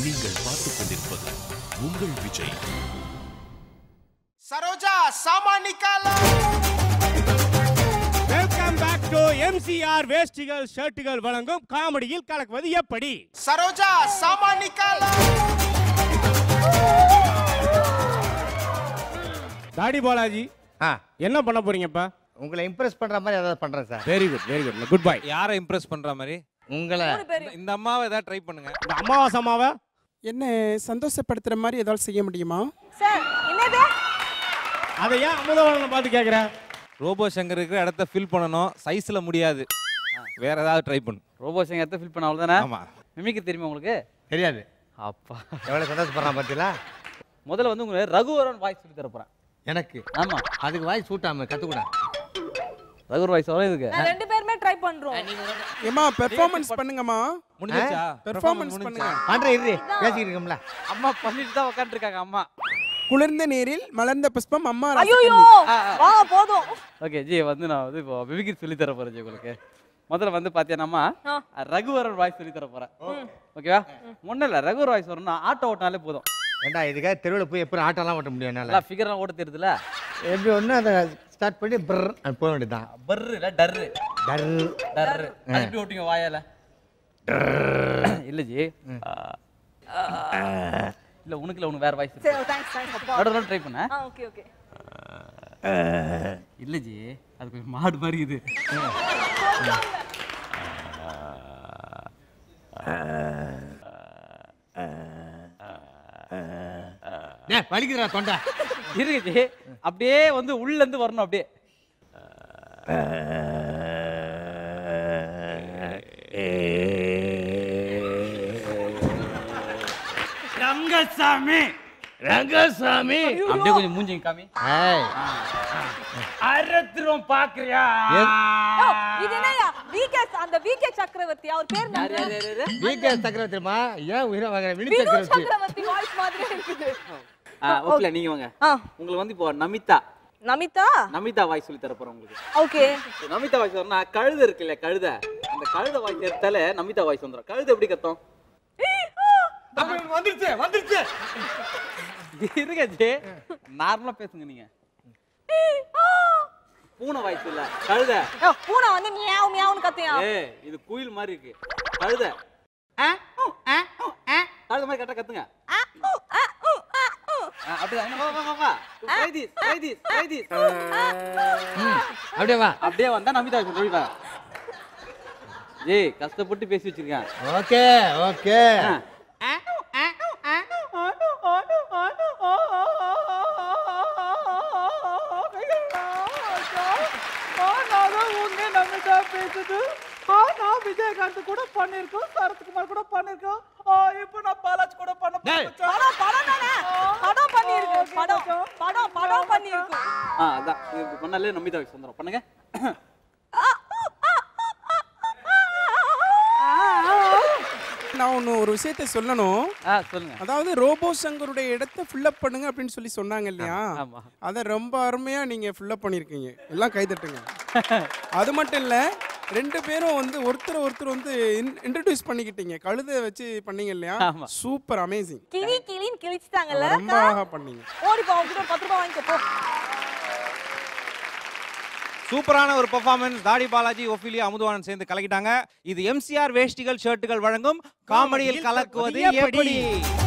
நீங்கள் பார்த்துக் கொண்டிருப்பது உங்கள் விஜய் சரோஜா சாமான் நிக்காலா வெல்கம் பேக் டு எம்சிஆர் வேஷ்டிகள் ஷர்ட்டுகள் வழங்கும் காமெடியில் கலக்குவது எப்படி சரோஜா சாமான் நிக்காலா தாடி பாலாஜி ஆ என்ன பண்ண போறீங்கப்பா உங்களை இம்ப்ரெஸ் பண்ற மாதிரி ஏதாவது பண்றேன் sir very good very good good bye யாரை இம்ப்ரெஸ் பண்ற மாதிரி உங்களை இந்த- இந்த அம்மாவை ஏதாவது ட்ரை பண்ணுங்க இந்த அமாவாசை அம்மாவை என்ன சந்தோஷப்படுத்துற மாதிரி ஏதாவது செய்ய முடியுமா சார் என்னது அதை ஏன் அமுதவாளனை பார்த்து கேட்குற ரோபோ சங்கர் இருக்கிற இடத்த ஃபில் பண்ணணும் சைஸ்ல முடியாது வேற ஏதாவது ட்ரை பண்ணு ரோபோ சிங்கத்தை ஃபில் பண்ண அவ்வளோதானே ஆமா மிமிக்கு தெரியுமா உங்களுக்கு தெரியாது அப்பா எவ்வளவு சந்தோஷப்படுறான் பார்த்தீங்களா முதல்ல வந்து உங்களுக்கு ரகுவரன் வாய்ஸ் சொல்லி தர போறேன் எனக்கு ஆமா அதுக்கு வாய் சூட்டாம கத்துக்கூட ரகுவர் வாய்ஸ் வரும் இதுக்கு நான் ரெண்டு பேருமே ட்ரை பண்றோம் ஏமா பெர்ஃபார்மன்ஸ் பண்ணுங்கம்மா முடிஞ்சிச்சா பெர்ஃபார்மன்ஸ் பண்ணுங்க பண்ற இரு பேசிக்கிட்டு இருக்கோம்ல அம்மா பண்ணிட்டு தான் உட்காந்துருக்காங்க அம்மா குளிர்ந்த நேரில் மலர்ந்த புஷ்பம் அம்மா ஐயோ ரசக்கண்ணி. வா போதும் ஓகே ஜி வந்து நான் வந்து இப்போ மிமிக்கு சொல்லி தர போறேன் ஜி உங்களுக்கு முதல்ல வந்து பார்த்தீங்கன்னா ஆ. ரகுவரன் வாய்ஸ் சொல்லி தர போறேன் ஓகேவா ஒன்றும் இல்லை ரகுவர் வாய்ஸ் வரணும்னா ஆட்டோ ஓட்டினாலே போதும் ஏண்டா இதுக்காக தெருவில் போய் எப்படி ஆட்டோலாம் ஓட்ட முடியும் என்னால நல்லா ஃபிகர்லாம் ஓட்ட தெரியுதுல எப்படி ஒன்று அதை ஸ்டார்ட் பண்ணி பிரர் போக வேண்டியதுதான் பர்ரு இல்லை டர்ரு டர் டர்ரு அது எப்படி ஓட்டுங்க வாயால இல்ல ஜி இல்ல உனக்கு இல்ல உனக்கு வேற வாய்ஸ் சரி தேங்க்ஸ் தேங்க்ஸ் அப்பா நடுவில் ட்ரை பண்ண ஆ ஓகே ஓகே இல்ல ஜி அது கொஞ்சம் மாடு மாதிரி இது டே வலிக்குதுடா தொண்டை இருக்கு ஜி அப்படியே வந்து உள்ள இருந்து வரணும் அப்படியே ரங்கசாமி ரங்கசாமி அப்படியே கொஞ்சம் மூஞ்சிங்க காமி ஏய் அறுத்துரும் பாக்குறியா ஓ, இது என்னயா விகே அந்த விகே சக்கரவர்த்தி அவர் பேர் யார் என்ன யார் யார் யார் வீக்கே சக்கரவர்த்திமா ஏன் உயிரை வாங்குற வினி வினு சக்கரவர்த்தி சக்கரவர்த்தி வாய்ஸ் மாதிரி இருக்குது ஓகே நீங்க வாங்க ஆ உங்களுக்கு வந்து இப்போ நமிதா நமிதா நமிதா வாய்ஸ் சொல்லி தர போறேன் உங்களுக்கு ஓகே இப்போ நமிதா வாய்ஸ் வரணும்னா கழுதை இருக்குல்ல கழுதை அந்த கழுதை வாய்ஸ் எடுத்தாலே நமிதா வாய்ஸ் வந்துடும் கழுதை எப்படி கத்தும் வந்துருச்சு வந்துருச்சு இருங்க ஜி நார்மலா பேசுங்க நீங்க பூனை வாய்ஸ் இல்ல கழுதை ஓ, பூனை வந்து மியாவ் மியாவ்னு கத்தியா ஏ இது குயில் மாதிரி இருக்கு கழுதை ஆ, ஊ, ஆ, ஊ, ஆ. கழுதை மாதிரி கரெக்டா கத்துங்க ஆ, அப்படிதான் இன்னும் வா, வா, வா, வா. Try this, try this, try this. அப்படியே வா அப்படியே வந்தா நமிதா வாய்ஸ் சொல்லி வா ஏய் கஷ்டப்பட்டு பேசி வச்சிருக்கேன் ஓகே ஓகே டேய் படம் படம் தானே படம் பண்ணிருக்கு படம் படம் படம் பண்ணிருக்கு ஆ அதான் இது இப்படி பண்ணாலே நமிதா வாய்ஸ் வந்துடும் பண்ணுங்க நான் ஒன்று ஒரு விஷயத்த சொல்லணும் ஆ சொல்லுங்க அதாவது ரோபோ சங்கருடைய இடத்த ஃபில்லப் பண்ணுங்க அப்படின்னு சொல்லி சொன்னாங்க இல்லையா ஆமா அதை ரொம்ப அருமையா நீங்க ஃபில்லப் பண்ணியிருக்கீங்க எல்லாம் கைதட்டுங்க அது மட்டும் இல்ல ரெண்டு பேரும் வந்து ஒருத்தர் ஒருத்தர் வந்து இன்ட்ரடியூஸ் பண்ணிக்கிட்டீங்க கழுதை வச்சு பண்ணீங்க இல்லையா ஆமா. சூப்பர் அமேசிங் கிளி கிளின்னு கிழிச்சிட்டாங்கல்ல ரொம்ப அழகா பண்ணீங்க ஓடி போ அவங்ககிட்ட ஒரு பத்து ரூபாய் வாங்கிக்கோ போ சூப்பரான ஒரு பெர்ஃபார்மன்ஸ் தாடி பாலாஜி ஒஃபிலி அமுதவானன் சேர்ந்து கலக்கிட்டாங்க இது எம்சிஆர் வேஷ்டிகள் ஷர்ட்டுகள் வழங்கும் காமெடியில் கலக்குவது எப்படி